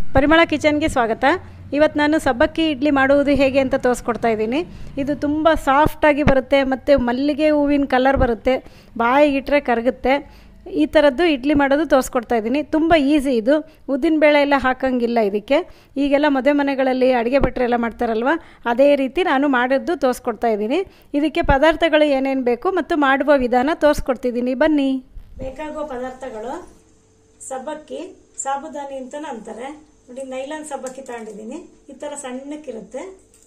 ಪರಿಮಳ ಕಿಚನ್ಗೆ ಸ್ವಾಗತ ಇವತ್ತು ನಾನು ಸಬ್ಬಕ್ಕಿ ಇಡ್ಲಿ ಮಾಡುವುದು ಹೇಗೆ ಅಂತ ತೋರಿಸ್ಕೊಡ್ತಾ ಇದ್ದೀನಿ ಇದು ತುಂಬ ಸಾಫ್ಟಾಗಿ ಬರುತ್ತೆ ಮತ್ತು ಮಲ್ಲಿಗೆ ಹೂವಿನ ಕಲರ್ ಬರುತ್ತೆ ಬಾಯಿಗಿಟ್ರೆ ಕರಗುತ್ತೆ ಈ ಥರದ್ದು ಇಡ್ಲಿ ಮಾಡೋದು ತೋರಿಸ್ಕೊಡ್ತಾ ಇದ್ದೀನಿ ತುಂಬ ಈಸಿ ಇದು ಉದ್ದಿನಬೇಳೆ ಎಲ್ಲ ಹಾಕಂಗಿಲ್ಲ ಇದಕ್ಕೆ ಈಗೆಲ್ಲ ಮದುವೆ ಮನೆಗಳಲ್ಲಿ ಅಡುಗೆ ಭಟ್ರು ಎಲ್ಲ ಮಾಡ್ತಾರಲ್ವ ಅದೇ ರೀತಿ ನಾನು ಮಾಡಿದ್ದು ತೋರಿಸ್ಕೊಡ್ತಾ ಇದ್ದೀನಿ ಇದಕ್ಕೆ ಪದಾರ್ಥಗಳು ಏನೇನು ಬೇಕು ಮತ್ತು ಮಾಡುವ ವಿಧಾನ ತೋರಿಸ್ಕೊಡ್ತಿದ್ದೀನಿ ಬನ್ನಿ ಬೇಕಾಗುವ ಪದಾರ್ಥಗಳು ಸಬ್ಬಕ್ಕಿ ಸಾಬುದಾನಿ ಅಂತಲೂ ಅಂತಾರೆ ನೋಡಿ ನೈಲಾನ್ ಸಬ್ಬಕ್ಕಿ ತಗೊಂಡಿದ್ದೀನಿ ಈ ಥರ ಸಣ್ಣಕ್ಕಿರುತ್ತೆ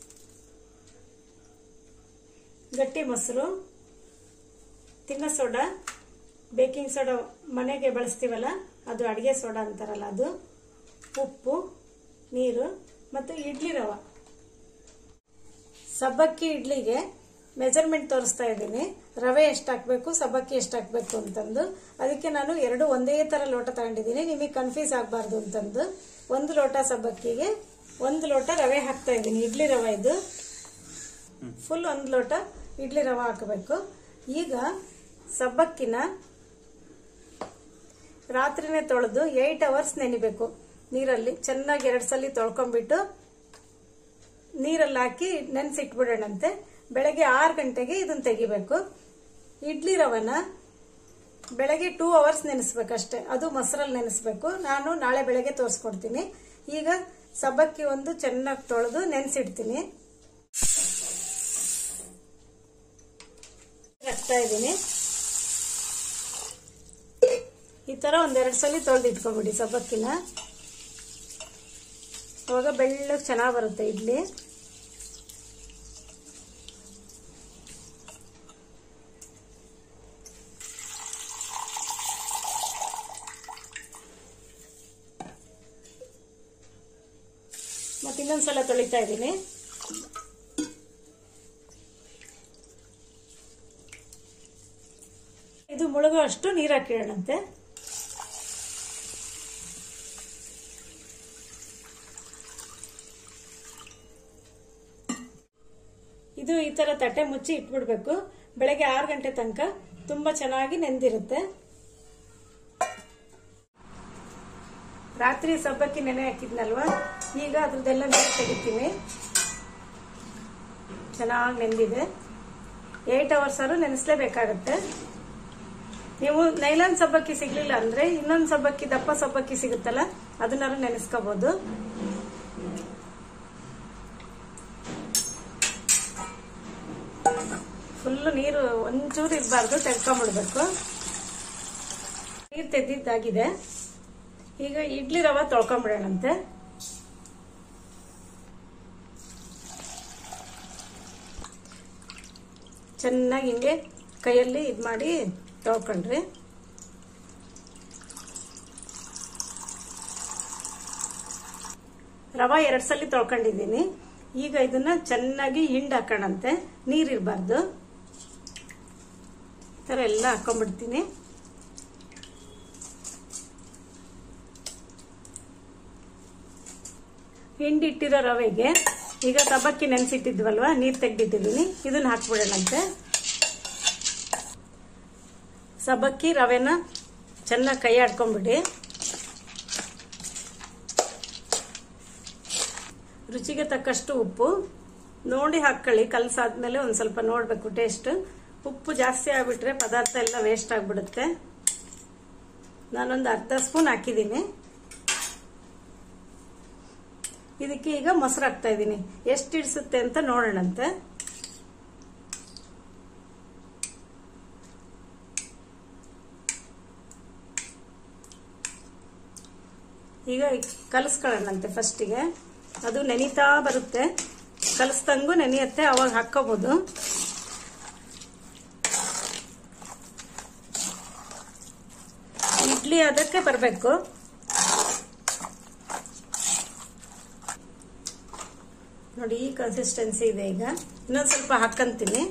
ಗಟ್ಟಿ ಮೊಸರು ತಿನ್ನ ಸೋಡಾ ಬೇಕಿಂಗ್ ಸೋಡಾ ಮನೆಗೆ ಬಳಸ್ತೀವಲ್ಲ ಅದು ಅಡುಗೆ ಸೋಡಾ ಅಂತಾರಲ್ಲ ಅದು ಉಪ್ಪು ನೀರು ಮತ್ತು ಇಡ್ಲಿ ರವ ಸಬ್ಬಕ್ಕಿ ಇಡ್ಲಿಗೆ ಮೆಜರ್ಮೆಂಟ್ ತೋರಿಸ್ತಾ ಇದ್ದೀನಿ ರವೆ ಎಷ್ಟು ಹಾಕಬೇಕು ಸಬ್ಬಕ್ಕಿ ಎಷ್ಟು ಹಾಕಬೇಕು ಅಂತಂದು ಅದಕ್ಕೆ ನಾನು ಎರಡು ಒಂದೇ ಥರ ಲೋಟ ತಗೊಂಡಿದ್ದೀನಿ ನಿಮಗೆ ಕನ್ಫ್ಯೂಸ್ ಆಗಬಾರ್ದು ಅಂತಂದು ಒಂದು ಲೋಟ ಸಬ್ಬಕ್ಕಿಗೆ ಒಂದು ಲೋಟ ರವೆ ಹಾಕ್ತಾ ಇದ್ದೀನಿ ಇಡ್ಲಿ ರವೆ ಇದು ಫುಲ್ ಒಂದು ಲೋಟ ಇಡ್ಲಿ ರವೆ ಹಾಕಬೇಕು ಈಗ ಸಬ್ಬಕ್ಕಿನ ರಾತ್ರಿನೇ ತೊಳೆದು ಏಯ್ಟ್ ಅವರ್ಸ್ ನೆನಿಬೇಕು ನೀರಲ್ಲಿ ಚೆನ್ನಾಗಿ ಎರಡು ಸಲ ತೊಳ್ಕೊಂಡ್ಬಿಟ್ಟು ನೀರಲ್ಲಿ ಹಾಕಿ ನೆನೆಸಿಟ್ಬಿಡೋಣಂತೆ ಬೆಳಗ್ಗೆ ಆರು ಗಂಟೆಗೆ ಇದನ್ನ ತೆಗಿಬೇಕು ಇಡ್ಲಿ ರವನ ಬೆಳಗ್ಗೆ ಟೂ ಅವರ್ಸ್ ನೆನೆಸ್ಬೇಕಷ್ಟೇ ಅದು ಮೊಸರಲ್ಲಿ ನೆನೆಸ್ಬೇಕು ನಾನು ನಾಳೆ ಬೆಳಗ್ಗೆ ತೋರಿಸ್ಕೊಡ್ತೀನಿ ಈಗ ಸಬ್ಬಕ್ಕಿ ಒಂದು ಚೆನ್ನಾಗಿ ತೊಳೆದು ನೆನೆಸಿಡ್ತೀನಿ ಹಾಕ್ತಾ ಇದ್ದೀನಿ ಈ ತರ ಒಂದೆರಡು ಸಲ ತೊಳೆದು ಇಟ್ಕೊಂಬಿಡಿ ಸಬ್ಬಕ್ಕಿನ ಅವಾಗ ಬೆಳ್ಳಗೆ ಚೆನ್ನಾಗಿ ಬರುತ್ತೆ ಇಡ್ಲಿ ಮತ್ತೆ ಇನ್ನೊಂದ್ಸಲ ತೊಳಿತಾ ಇದ್ದೀನಿ ಇದು ಮುಳುಗೋ ಅಷ್ಟು ನೀರು ಹಾಕಿಡೋಣಂತೆ ಇದು ಈ ತರ ತಟ್ಟೆ ಮುಚ್ಚಿ ಇಟ್ಬಿಡ್ಬೇಕು ಬೆಳಗ್ಗೆ ಆರು ಗಂಟೆ ತನಕ ತುಂಬಾ ಚೆನ್ನಾಗಿ ನೆಂದಿರುತ್ತೆ ರಾತ್ರಿ ಸಬ್ಬಕ್ಕಿ ನೆನೆ ಹಾಕಿದ್ನಲ್ವಾ ಈಗ ಅದ್ರದ್ದೆಲ್ಲ ನೀರು ತೆಗಿತೀನಿ ಚೆನ್ನಾಗಿ ನೆಂದಿದೆ ಏಟ್ ಅವರ್ಸ್ ಆದ್ರೂ ನೆನೆಸ್ಲೇಬೇಕಾಗತ್ತೆ ನೀವು ನೈಲಾನ್ ಸಬ್ಬಕ್ಕಿ ಸಿಗ್ಲಿಲ್ಲ ಅಂದ್ರೆ ಇನ್ನೊಂದು ಸಬ್ಬಕ್ಕಿ ದಪ್ಪ ಸಬ್ಬಕ್ಕಿ ಸಿಗುತ್ತಲ್ಲ ಅದನ್ನಾರು ನೆನೆಸ್ಕೋಬಹುದು ಫುಲ್ ನೀರು ಒಂಚೂರು ಇರಬಾರ್ದು ತೆಗ್ಕೊಂಬಿಡ್ಬೇಕು ನೀರು ತೆಗ್ದಿದ್ದಾಗಿದೆ ಈಗ ಇಡ್ಲಿ ರವೆ ತೊಳ್ಕೊಂಬಿಡೋಣಂತೆ ಚೆನ್ನಾಗಿ ಹಿಂಗೆ ಕೈಯಲ್ಲಿ ಇದು ಮಾಡಿ ತೊಳ್ಕೊಂಡ್ರಿ ರವೆ ಎರಡು ಸಲ ತೊಳ್ಕೊಂಡಿದ್ದೀನಿ ಈಗ ಇದನ್ನ ಚೆನ್ನಾಗಿ ಹಿಂಡ್ ಹಾಕೋಣಂತೆ ನೀರಿರಬಾರ್ದು ಈ ಥರ ಎಲ್ಲ ಹಾಕೊಂಡ್ಬಿಡ್ತೀನಿ ಹಿಂಡಿಟ್ಟಿರೋ ರವೆಗೆ ಈಗ ಸಬ್ಬಕ್ಕಿ ನೆನೆಸಿಟ್ಟಿದ್ವಲ್ವಾ ನೀರು ತೆಗ್ದಿಟ್ಟಿದ್ದೀನಿ ಇದನ್ನ ಹಾಕ್ಬಿಡೋಣಂತೆ ಸಬ್ಬಕ್ಕಿ ರವೆನ ಚೆನ್ನಾಗಿ ಕೈ ಆಡ್ಕೊಂಡ್ಬಿಡಿ ರುಚಿಗೆ ತಕ್ಕಷ್ಟು ಉಪ್ಪು ನೋಡಿ ಹಾಕ್ಕೊಳ್ಳಿ ಕಲಸಾದ್ಮೇಲೆ ಒಂದು ಸ್ವಲ್ಪ ನೋಡಬೇಕು ಟೇಸ್ಟ್ ಉಪ್ಪು ಜಾಸ್ತಿ ಆಗ್ಬಿಟ್ರೆ ಪದಾರ್ಥ ಎಲ್ಲ ವೇಸ್ಟ್ ಆಗಿಬಿಡುತ್ತೆ ನಾನೊಂದು ಅರ್ಧ ಸ್ಪೂನ್ ಹಾಕಿದ್ದೀನಿ ಇದಕ್ಕೆ ಈಗ ಮೊಸರು ಹಾಕ್ತಾ ಇದ್ದೀನಿ ಎಷ್ಟು ಇಡಿಸುತ್ತೆ ಅಂತ ನೋಡೋಣಂತೆ ಈಗ ಕಲಿಸ್ಕೊಳ್ಳೋಣಂತೆ ಫಸ್ಟಿಗೆ ಅದು ನೆನಿತಾ ಬರುತ್ತೆ ಕಲಿಸ್ದಂಗೂ ನೆನೆಯುತ್ತೆ ಅವಾಗ ಹಾಕೋಬಹುದು ಇಡ್ಲಿ ಅದಕ್ಕೆ ಬರಬೇಕು ನೋಡಿ ಈ ಕನ್ಸಿಸ್ಟೆನ್ಸಿ ಇದೆ ಈಗ ಇನ್ನೊಂದು ಸ್ವಲ್ಪ ಹಾಕಂತೀನಿ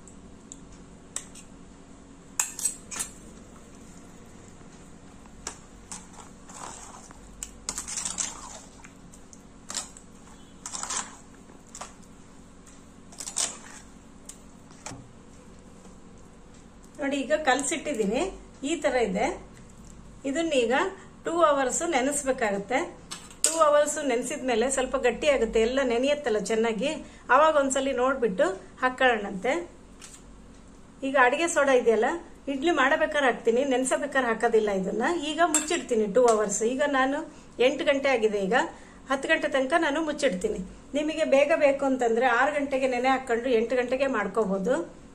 ನೋಡಿ ಈಗ ಕಲ್ಸಿಟ್ಟಿದ್ದೀನಿ ಈ ತರ ಇದೆ ಇದನ್ನ ಈಗ ಟೂ ಅವರ್ಸ್ ನೆನೆಸ್ಬೇಕಾಗತ್ತೆ ಟೂ ಟೂ ಅವರ್ಸ್ ನೆನೆಸಿದ್ಮೇಲೆ ಸ್ವಲ್ಪ ಗಟ್ಟಿ ಆಗುತ್ತೆ ಎಲ್ಲ ನೆನೆಯುತ್ತಲ್ಲ ಚೆನ್ನಾಗಿ ಆವಾಗ ಒಂದ್ಸಲಿ ನೋಡ್ಬಿಟ್ಟು ಹಾಕೊಳ್ಳೋಣಂತೆ ಈಗ ಅಡಿಗೆ ಸೋಡಾ ಇದೆಯಲ್ಲ ಇಡ್ಲಿ ಮಾಡಬೇಕಾದ್ರೆ ಹಾಕ್ತೀನಿ ನೆನೆಸಬೇಕಾದ್ರೆ ಹಾಕೋದಿಲ್ಲ ಇದನ್ನ ಈಗ ಮುಚ್ಚಿಡ್ತೀನಿ ಟೂ ಅವರ್ಸ್ ಈಗ ನಾನು ಎಂಟು ಗಂಟೆ ಆಗಿದೆ ಈಗ ಹತ್ತು ಗಂಟೆ ತನಕ ನಾನು ಮುಚ್ಚಿಡ್ತೀನಿ ನಿಮಗೆ ಬೇಗ ಬೇಕು ಅಂತಂದ್ರೆ ಆರು ಗಂಟೆಗೆ ನೆನೆ ಹಾಕೊಂಡು ಎಂಟು ಗಂಟೆಗೆ ಮಾಡ್ಕೋಬಹುದು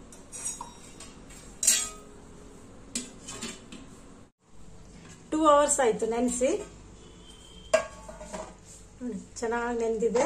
ಟೂ ಅವರ್ಸ್ ಆಯ್ತು ನೆನೆಸಿ ನೋಡಿ ಚೆನ್ನಾಗಿ ನೆಂದಿದೆ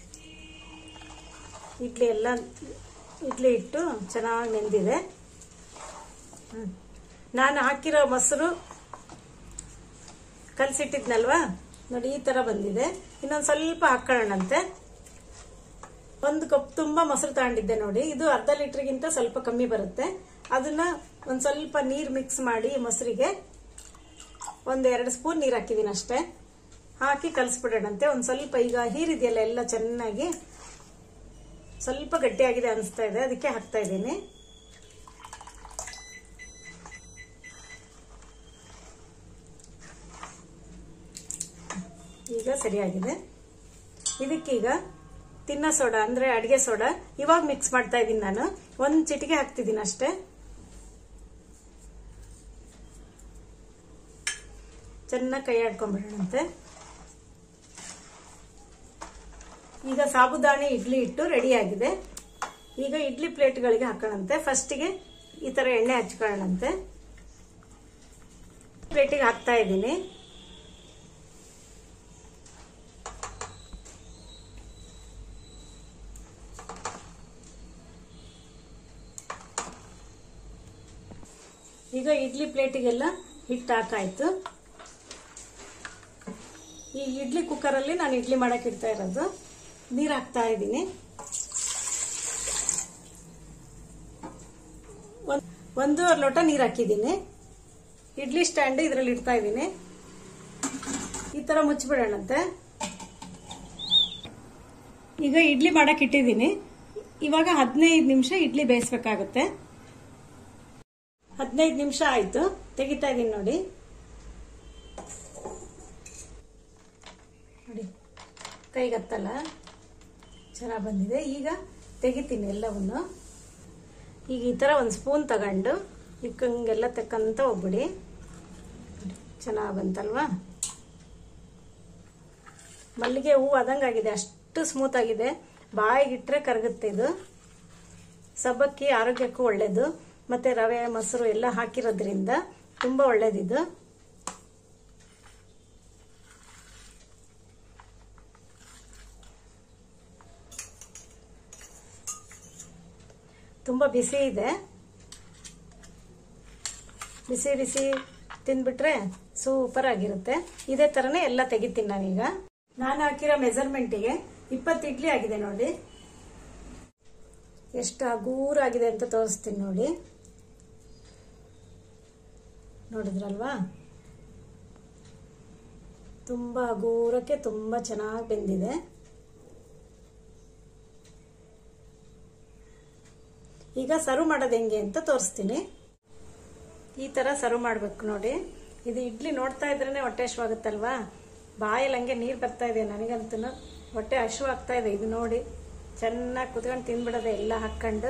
ಇಡ್ಲಿ ಎಲ್ಲ ಇಡ್ಲಿ ಇಟ್ಟು ಚೆನ್ನಾಗಿ ನೆಂದಿದೆ ಹ್ಮ್. ನಾನು ಹಾಕಿರೋ ಮೊಸರು ಕಲಸಿಟ್ಟಿದ್ನಲ್ವಾ ನೋಡಿ ಈ ತರ ಬಂದಿದೆ ಇನ್ನೊಂದು ಸ್ವಲ್ಪ ಹಾಕೊಳ್ಳೋಣಂತೆ ಒಂದು ಕಪ್ ತುಂಬಾ ಮೊಸರು ತಗೊಂಡಿದ್ದೆ ನೋಡಿ ಇದು ಅರ್ಧ ಲೀಟರ್ಗಿಂತ ಸ್ವಲ್ಪ ಕಮ್ಮಿ ಬರುತ್ತೆ ಅದನ್ನ ಒಂದ್ ಸ್ವಲ್ಪ ನೀರ್ ಮಿಕ್ಸ್ ಮಾಡಿ ಈ ಮೊಸರಿಗೆ ಒಂದ್ ಎರಡು ಸ್ಪೂನ್ ನೀರ್ ಹಾಕಿದೀನಿ ಅಷ್ಟೇ ಹಾಕಿ ಕಲಸ್ಬಿಡೋಣಂತೆ ಒಂದ್ ಸ್ವಲ್ಪ ಈಗ ಹೀರಿದೆಯಲ್ಲ ಎಲ್ಲ ಚೆನ್ನಾಗಿ ಸ್ವಲ್ಪ ಗಟ್ಟಿಯಾಗಿದೆ ಅನಿಸ್ತಾ ಇದೆ ಅದಕ್ಕೆ ಹಾಕ್ತಾ ಇದ್ದೀನಿ ಈಗ ಸರಿಯಾಗಿದೆ ಇದಕ್ಕೀಗ ತಿನ್ನೋ ಸೋಡಾ ಅಂದ್ರೆ ಅಡಿಗೆ ಸೋಡಾ ಇವಾಗ ಮಿಕ್ಸ್ ಮಾಡ್ತಾ ಇದ್ದೀನಿ ನಾನು ಒಂದ್ ಚಿಟಿಕೆ ಹಾಕ್ತಿದ್ದೀನಿ ಅಷ್ಟೇ ಚೆನ್ನಾಗಿ ಕೈ ಆಡ್ಕೊಂಡ್ಬಿಡೋಣಂತೆ ಈಗ ಸಾಬುದಾಣಿ ಇಡ್ಲಿ ಇಟ್ಟು ರೆಡಿ ಆಗಿದೆ ಈಗ ಇಡ್ಲಿ ಪ್ಲೇಟ್ಗಳಿಗೆ ಹಾಕೋಣಂತೆ ಫಸ್ಟಿಗೆ ಈ ತರ ಎಣ್ಣೆ ಹಚ್ಕೊಳ್ಳೋಣಂತೆ ಪ್ಲೇಟಿಗೆ ಹಾಕ್ತಾ ಇದ್ದೀನಿ ಈಗ ಇಡ್ಲಿ ಪ್ಲೇಟಿಗೆಲ್ಲ ಹಿಟ್ಟು ಹಾಕಾಯ್ತು ಈ ಇಡ್ಲಿ ಕುಕ್ಕರಲ್ಲಿ ನಾನು ಇಡ್ಲಿ ಮಾಡಕ್ ಇಡ್ತಾ ಇರೋದು ನೀರು ಹಾಕ್ತಾ ಇದ್ದೀನಿ ಒಂದ್- ಒಂದೂವರೆ ಲೋಟ ನೀರು ಹಾಕಿದ್ದೀನಿ ಇಡ್ಲಿ ಸ್ಟ್ಯಾಂಡ್ ಇದ್ರಲ್ಲಿ ಇಡ್ತಾ ಇದ್ದೀನಿ ಈ ತರ ಮುಚ್ಚಿಬಿಡೋಣಂತೆ ಈಗ ಇಡ್ಲಿ ಮಾಡಕ್ ಇಟ್ಟಿದ್ದೀನಿ ಇವಾಗ ಹದಿನೈದು ನಿಮಿಷ ಇಡ್ಲಿ ಬೇಯಿಸ್ಬೇಕಾಗುತ್ತೆ ಹದಿನೈದು ನಿಮಿಷ ಆಯ್ತು ತೆಗಿತಾ ಇದೀನಿ ನೋಡಿ ನೋಡಿ ಕೈಗತ್ತಲ್ಲ ಚೆನ್ನಾಗಿ ಬಂದಿದೆ ಈಗ ತೆಗಿತೀನಿ ಎಲ್ಲವನ್ನು ಈಗ ಈ ಥರ ಒಂದು ಸ್ಪೂನ್ ತಗೊಂಡು ಇಕ್ಕಂಗೆಲ್ಲ ತೆಕ್ಕಂತ ಹೋಗ್ಬಿಡಿ ಚೆನ್ನಾಗಿ ಬಂತಲ್ವಾ ಮಲ್ಲಿಗೆ ಹೂವು ಆದಂಗಾಗಿದೆ ಅಷ್ಟು ಸ್ಮೂತ್ ಆಗಿದೆ ಬಾಯಿಗಿಟ್ರೆ ಕರಗುತ್ತೆ ಇದು ಸಬ್ಬಕ್ಕಿ ಆರೋಗ್ಯಕ್ಕೂ ಒಳ್ಳೇದು ಮತ್ತೆ ರವೆ ಮೊಸರು ಎಲ್ಲ ಹಾಕಿರೋದ್ರಿಂದ ತುಂಬಾ ಒಳ್ಳೇದಿದು ತುಂಬಾ ಬಿಸಿ ಇದೆ ಬಿಸಿ ಬಿಸಿ ತಿಂದ್ಬಿಟ್ರೆ ಸೂಪರ್ ಆಗಿರುತ್ತೆ ಇದೇ ತರನೇ ಎಲ್ಲ ತೆಗಿತೀನಿ ನಾನೀಗ ನಾನು ಹಾಕಿರೋ ಮೆಜರ್ಮೆಂಟಿಗೆ ಇಪ್ಪತ್ತು ಇಡ್ಲಿ ಆಗಿದೆ ನೋಡಿ ಎಷ್ಟು ಹಗೂರಾಗಿದೆ ಅಂತ ತೋರಿಸ್ತೀನಿ ನೋಡಿ ನೋಡಿದ್ರಲ್ವಾ ತುಂಬಾ ಹಗೂರಕ್ಕೆ ತುಂಬಾ ಚೆನ್ನಾಗಿ ಬೆಂದಿದೆ ಈಗ ಸರ್ವ್ ಮಾಡೋದು ಹೆಂಗೆ ಅಂತ ತೋರಿಸ್ತೀನಿ ಈ ತರ ಸರ್ವ್ ಮಾಡ್ಬೇಕು ನೋಡಿ ಇದು ಇಡ್ಲಿ ನೋಡ್ತಾ ಇದ್ರೇನೆ ಹೊಟ್ಟೆ ಹಶ್ವಾಗುತ್ತಲ್ವಾ ಬಾಯಲ್ಲಿ ಹಂಗೆ ನೀರು ಬರ್ತಾ ಇದೆ ನನಗಂತೂ ಹೊಟ್ಟೆ ಹಶು ಆಗ್ತಾ ಇದೆ ಇದು ನೋಡಿ ಚೆನ್ನಾಗಿ ಕುತ್ಕೊಂಡು ತಿಂದ್ಬಿಡೋದೆ ಎಲ್ಲ ಹಾಕೊಂಡು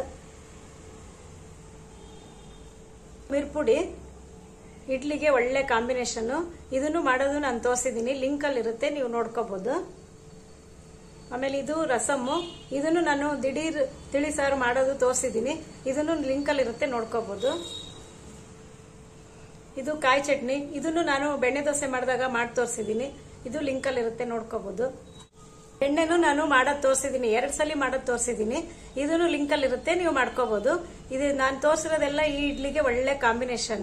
ಮಿರ್ಪುಡಿ ಇಡ್ಲಿಗೆ ಒಳ್ಳೆ ಕಾಂಬಿನೇಷನ್ ಇದನ್ನು ಮಾಡೋದು ನಾನು ತೋರಿಸಿದ್ದೀನಿ ಲಿಂಕಲ್ಲಿ ಇರುತ್ತೆ ನೀವು ನೋಡ್ಕೋಬಹುದು ಆಮೇಲೆ ಇದು ರಸಮ್ಮು ಇದನ್ನು ನಾನು ದಿಢೀರ್ ತಿಳಿ ಸಾರು ಮಾಡೋದು ತೋರಿಸಿದ್ದೀನಿ ಇದನ್ನು ಲಿಂಕಲ್ಲಿ ಇರುತ್ತೆ ನೋಡ್ಕೋಬಹುದು ಇದು ಕಾಯಿ ಚಟ್ನಿ ಇದನ್ನು ನಾನು ಬೆಣ್ಣೆ ದೋಸೆ ಮಾಡಿದಾಗ ಮಾಡಿ ತೋರಿಸಿದ್ದೀನಿ ಇದು ಲಿಂಕಲ್ಲಿ ಇರುತ್ತೆ ನೋಡ್ಕೋಬಹುದು ಬೆಣ್ಣೆನು ನಾನು ಮಾಡೋದು ತೋರಿಸಿದ್ದೀನಿ ಎರಡು ಸಲ ಮಾಡೋದು ತೋರಿಸಿದ್ದೀನಿ ಇದನ್ನು ಲಿಂಕಲ್ಲಿ ಇರುತ್ತೆ ನೀವು ಮಾಡ್ಕೋಬಹುದು ಇದು ನಾನು ತೋರಿಸಿರೋದೆಲ್ಲ ಈ ಇಡ್ಲಿಗೆ ಒಳ್ಳೆ ಕಾಂಬಿನೇಷನ್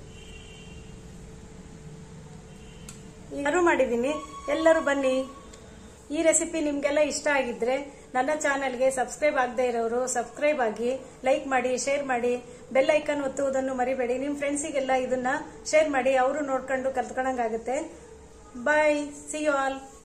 ಯಾರು ಮಾಡಿದ್ದೀನಿ ಎಲ್ಲರೂ ಬನ್ನಿ ಈ ರೆಸಿಪಿ ನಿಮ್ಗೆಲ್ಲ ಇಷ್ಟ ಆಗಿದ್ರೆ ನನ್ನ ಚಾನೆಲ್ಗೆ ಸಬ್ಸ್ಕ್ರೈಬ್ ಆಗದೆ ಇರೋರು ಸಬ್ಸ್ಕ್ರೈಬ್ ಆಗಿ ಲೈಕ್ ಮಾಡಿ ಶೇರ್ ಮಾಡಿ ಬೆಲ್ ಐಕನ್ ಒತ್ತುವುದನ್ನು ಮರಿಬೇಡಿ ನಿಮ್ಮ ಫ್ರೆಂಡ್ಸಿಗೆಲ್ಲ ಇದನ್ನ ಶೇರ್ ಮಾಡಿ ಅವರು ನೋಡ್ಕೊಂಡು ಕಲ್ತ್ಕೊಂಡಂಗಾಗುತ್ತೆ ಬಾಯ್ ಸಿ ಯು ಆಲ್